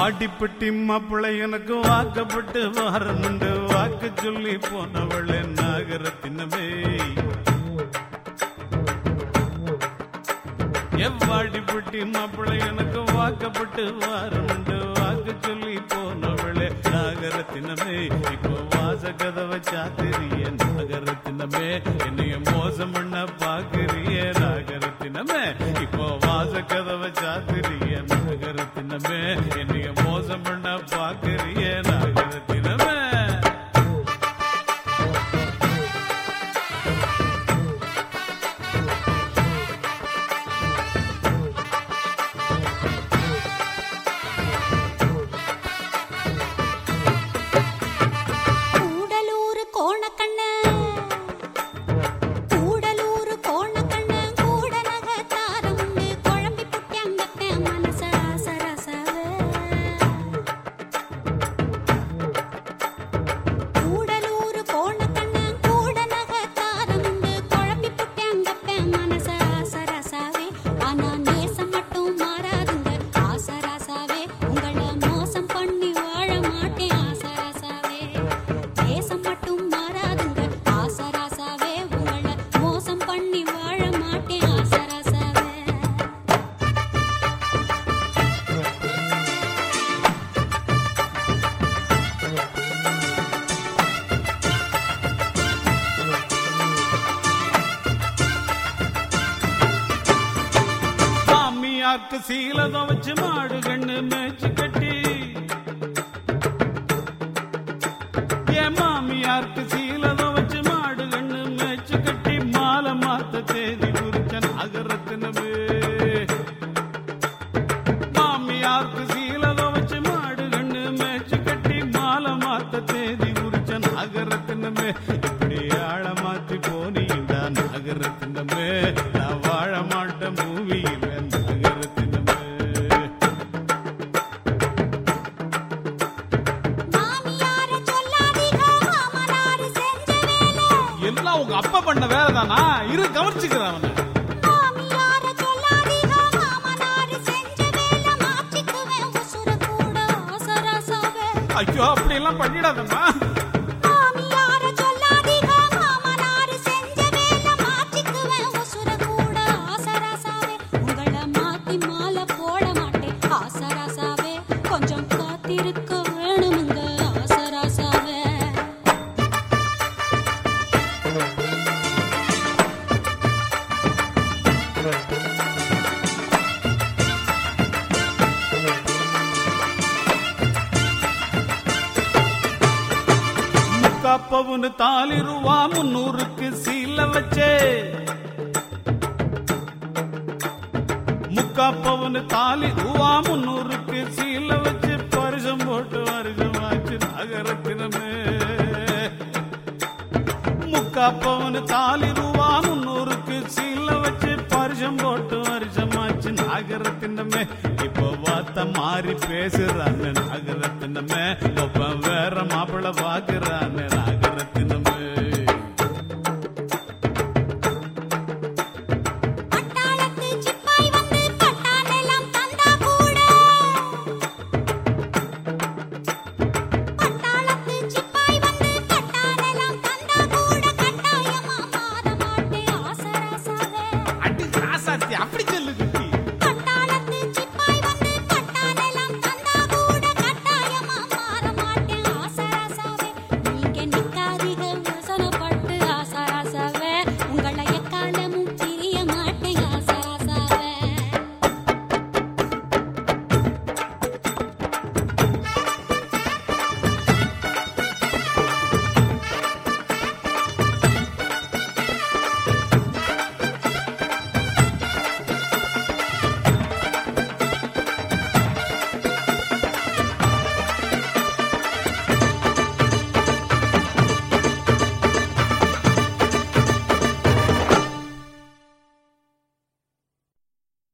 வாடிப்பட்டி மாப்பிள்ளை எனக்கு வாக்கப்பட்டு வாரனுண்டு வாக்கு சொல்லி போனவளே நாகரத்தினமே எவ்வாடிப்பட்டி மாப்பிள்ளை எனக்கு வாக்கப்பட்டு வாரனுண்டு வாக்கு சொல்லி போனவளே நாகரத்தினமே இப்போ வாச கதவை சாத்திரிய நாகரத்தினமே என்னைய மோசம் பண்ண பாக்குறிய நாகரத்தினமே இப்போ வாச கதவை சாத்திரிய நாகரத்தினமே என்னைய மோசம் பண்ண பாக்குறிய நாகரத்தினமே கூடலூர் கோணக்கண்ண கூடலூர் கோணக்கண்ண கூட நகத்தாரமுண்டு குழம்பி புட்டியங்கத்த மனச ராசராசவே கூடலூர் கோணக்கண்ண கூட நகத்தாரமுண்டு குழம்பி புட்டியங்கத்த மனச ராசராசவே ஆனா நேசம் மட்டும் மாறாதுங்க ஆசராசாவே உங்களை மோசம் பண்ணி வாழ மாட்டேன் ஆசராசாவே தேசம் மட்டும் மாறாதுங்க ஆசராசாவே உங்களை மோசம் பண்ணி வாழ மாட்டேன் ஆசராசாவே மாமியாருக்கு சீலத வச்சு மாடு கண்ணு மேய்ச்சி கட்டி என் மாமியாருக்கு சீலத வச்சு மாடு கண்ணு மேய்ச்சி கட்டி மாலை மாத்த தேதி குறிச்சன் அகரத்தினமே மாமியாருக்கு சீலத வச்சு மாடு கண்ணு மேய்ச்சி கட்டி மாலை மாத்த தேதி குறிச்சன் அகரத்தினமே இப்படி ஆழ மாத்தி போனீங்க நகரத்தினமே நான் வாழ மாட்டேன் பூமியில் நகரத்தினமே மாமியார சொல்லாதீங்க மாமனார் செஞ்ச வேலை எல்லாம் உங்க அப்பா பண்ண வேலை தானா இரு கவனிச்சுக்கிறேன் அவனை மாமியார சொல்லாதீங்க மாமனார் செஞ்ச வேலை மாற்றிக்குவேன் உசுர கூட ஆசராசாவே ஐயோ அப்படி எல்லாம் பண்ணிடாதம்மா மாமியார சொல்லாதீங்க மாமனார் செஞ்ச வேலை மாற்றிக்குவேன் உசுர கூட ஆசராசாவே உங்களை மாத்தி மாலை போட மாட்டேன் ஆசராசாவே கொஞ்சம் காத்திருக்க வேணுமுங்க ஆசராசாவே முக்காப்பவுன்னு தாலி ரூபா முன்னூறுக்கு சீல வச்சே முக்காப்பவுன்னு தாலி ரூபா முன்னூறுக்கு சீல வச்சு பரிசம் போட்டு வருஷமாச்சு நகரத்தினமே முக்காப்பவுன்னு தாலி ரூபா முன்னூறுக்கு சீல வச்சு பரிசம் போட்டு வருஷமாச்சு நாகரத்தினமே இப்போ வார்த்தை மாறி பேசுறாங்க நாகரத்தினமே ஒப்ப வேற மாப்பிள்ளை